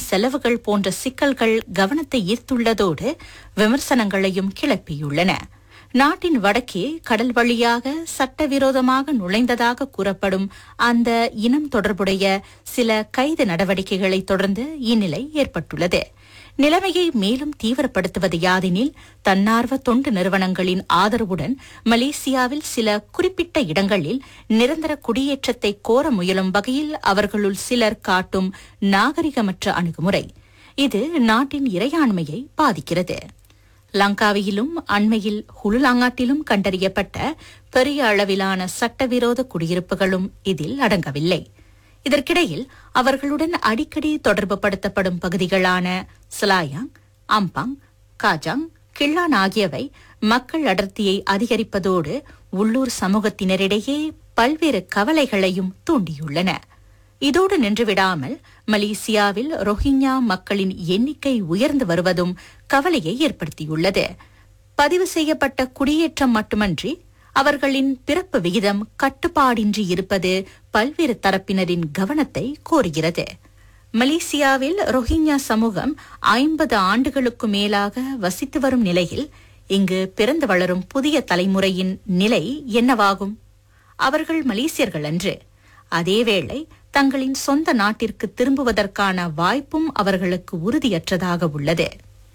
செலவுகள் போன்ற சிக்கல்கள் கவனத்தை ஈர்த்துள்ளதோடு விமர்சனங்களையும் கிளப்பியுள்ளன நாட்டின் வடக்கே கடல் வழியாக சட்டவிரோதமாக நுழைந்ததாக கூறப்படும் அந்த இனம் தொடர்புடைய சில கைது நடவடிக்கைகளை தொடர்ந்து இந்நிலை ஏற்பட்டுள்ளது நிலைமையை மேலும் தீவிரப்படுத்துவது யாதெனில் தன்னார்வ தொண்டு நிறுவனங்களின் ஆதரவுடன் மலேசியாவில் சில குறிப்பிட்ட இடங்களில் நிரந்தர குடியேற்றத்தை கோர முயலும் வகையில் அவர்களுள் சிலர் காட்டும் நாகரிகமற்ற அணுகுமுறை இது நாட்டின் இறையாண்மையை பாதிக்கிறது லங்காவியிலும் அண்மையில் ஹுலுலாங்காட்டிலும் கண்டறியப்பட்ட பெரிய அளவிலான சட்டவிரோத குடியிருப்புகளும் இதில் அடங்கவில்லை இதற்கிடையில் அவர்களுடன் அடிக்கடி தொடர்பு படுத்தப்படும் பகுதிகளான சிலாயாங் அம்பாங் காஜாங் கிள்ளான் ஆகியவை மக்கள் அடர்த்தியை அதிகரிப்பதோடு உள்ளூர் சமூகத்தினரிடையே பல்வேறு கவலைகளையும் தூண்டியுள்ளன இதோடு நின்றுவிடாமல் மலேசியாவில் ரோஹிங்யா மக்களின் எண்ணிக்கை உயர்ந்து வருவதும் கவலையை ஏற்படுத்தியுள்ளது பதிவு செய்யப்பட்ட குடியேற்றம் மட்டுமன்றி அவர்களின் பிறப்பு விகிதம் கட்டுப்பாடின்றி இருப்பது பல்வேறு தரப்பினரின் கவனத்தை கோருகிறது மலேசியாவில் ரோஹிங்யா சமூகம் ஐம்பது ஆண்டுகளுக்கு மேலாக வசித்து வரும் நிலையில் இங்கு பிறந்து வளரும் புதிய தலைமுறையின் நிலை என்னவாகும் அவர்கள் மலேசியர்கள் அன்று அதேவேளை தங்களின் சொந்த நாட்டிற்கு திரும்புவதற்கான வாய்ப்பும் அவர்களுக்கு உறுதியற்றதாக உள்ளது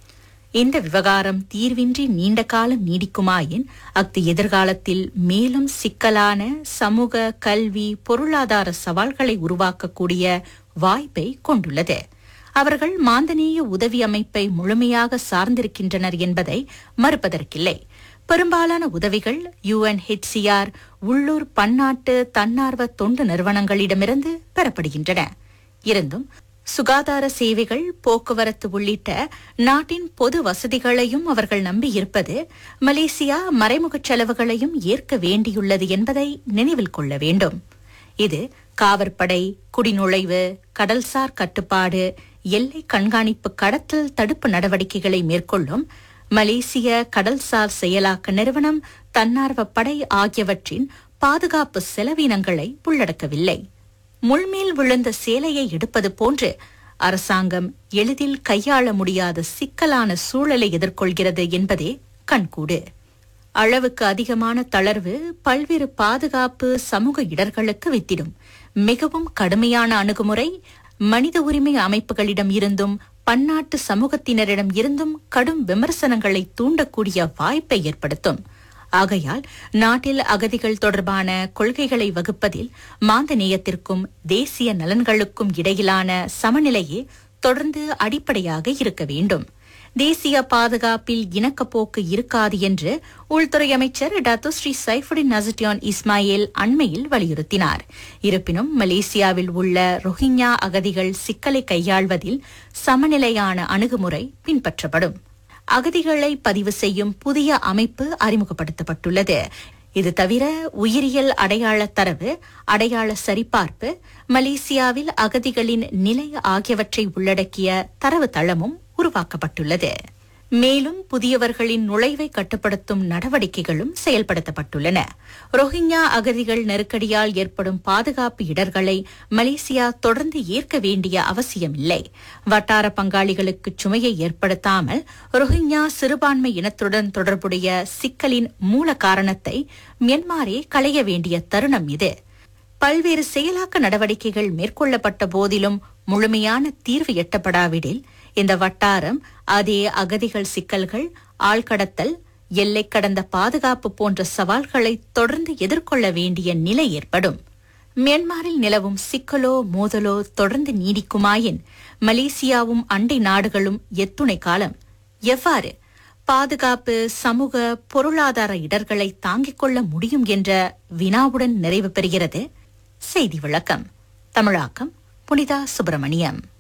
இந்த விவகாரம் தீர்வின்றி நீண்ட காலம் நீடிக்குமாயின் அஃது எதிர்காலத்தில் மேலும் சிக்கலான சமூக கல்வி பொருளாதார சவால்களை உருவாக்கக்கூடிய வாய்ப்பை கொண்டுள்ளது அவர்கள் மாந்தநேய உதவி அமைப்பை முழுமையாக சார்ந்திருக்கின்றனர் என்பதை மறுப்பதற்கில்லை பெரும்பாலான உதவிகள் யுஎன்ஹெச்சிஆர் உள்ளூர் பன்னாட்டு தன்னார்வ தொண்டு நிறுவனங்களிடமிருந்து பெறப்படுகின்றன இருந்தும் சுகாதார சேவைகள் போக்குவரத்து உள்ளிட்ட நாட்டின் பொது வசதிகளையும் அவர்கள் நம்பியிருப்பது மலேசியா மறைமுகச் செலவுகளையும் ஏற்க வேண்டியுள்ளது என்பதை நினைவில் கொள்ள வேண்டும் இது காவற்படை குடிநுழைவு கடல்சார் கட்டுப்பாடு எல்லை கண்காணிப்பு கடத்தல் தடுப்பு நடவடிக்கைகளை மேற்கொள்ளும் மலேசிய கடல்சார் செயலாக்க நிறுவனம் தன்னார்வ படை ஆகியவற்றின் பாதுகாப்பு செலவினங்களை உள்ளடக்கவில்லை முள்மேல் விழுந்த சேலையை எடுப்பது போன்று அரசாங்கம் எளிதில் கையாள முடியாத சிக்கலான சூழலை எதிர்கொள்கிறது என்பதே கண்கூடு அளவுக்கு அதிகமான தளர்வு பல்வேறு பாதுகாப்பு சமூக இடர்களுக்கு வித்திடும் மிகவும் கடுமையான அணுகுமுறை மனித உரிமை அமைப்புகளிடம் இருந்தும் பன்னாட்டு சமூகத்தினரிடம் இருந்தும் கடும் விமர்சனங்களை தூண்டக்கூடிய வாய்ப்பை ஏற்படுத்தும் ஆகையால் நாட்டில் அகதிகள் தொடர்பான கொள்கைகளை வகுப்பதில் மாந்த நேயத்திற்கும் தேசிய நலன்களுக்கும் இடையிலான சமநிலையே தொடர்ந்து அடிப்படையாக இருக்க வேண்டும் தேசிய பாதுகாப்பில் இணக்கப்போக்கு இருக்காது என்று உள்துறை அமைச்சர் டாத்து ஸ்ரீ சைஃபுடின் நசட்டியான் இஸ்மாயில் அண்மையில் வலியுறுத்தினார் இருப்பினும் மலேசியாவில் உள்ள ரோஹிங்யா அகதிகள் சிக்கலை கையாள்வதில் சமநிலையான அணுகுமுறை பின்பற்றப்படும் அகதிகளை பதிவு செய்யும் புதிய அமைப்பு அறிமுகப்படுத்தப்பட்டுள்ளது இது தவிர உயிரியல் அடையாள தரவு அடையாள சரிபார்ப்பு மலேசியாவில் அகதிகளின் நிலை ஆகியவற்றை உள்ளடக்கிய தரவு தளமும் உருவாக்கப்பட்டுள்ளது மேலும் புதியவர்களின் நுழைவை கட்டுப்படுத்தும் நடவடிக்கைகளும் செயல்படுத்தப்பட்டுள்ளன ரோஹிங்யா அகதிகள் நெருக்கடியால் ஏற்படும் பாதுகாப்பு இடர்களை மலேசியா தொடர்ந்து ஏற்க வேண்டிய அவசியமில்லை வட்டார பங்காளிகளுக்கு சுமையை ஏற்படுத்தாமல் ரோஹிங்யா சிறுபான்மை இனத்துடன் தொடர்புடைய சிக்கலின் மூல காரணத்தை மியன்மாரே களைய வேண்டிய தருணம் இது பல்வேறு செயலாக்க நடவடிக்கைகள் மேற்கொள்ளப்பட்ட போதிலும் முழுமையான தீர்வு எட்டப்படாவிடில் இந்த வட்டாரம் அதே அகதிகள் சிக்கல்கள் ஆழ்கடத்தல் எல்லை கடந்த பாதுகாப்பு போன்ற சவால்களை தொடர்ந்து எதிர்கொள்ள வேண்டிய நிலை ஏற்படும் மியான்மரில் நிலவும் சிக்கலோ மோதலோ தொடர்ந்து நீடிக்குமாயின் மலேசியாவும் அண்டை நாடுகளும் எத்துணை காலம் எவ்வாறு பாதுகாப்பு சமூக பொருளாதார இடர்களை தாங்கிக் கொள்ள முடியும் என்ற வினாவுடன் நிறைவு பெறுகிறது செய்தி விளக்கம் தமிழாக்கம் புனிதா சுப்பிரமணியம்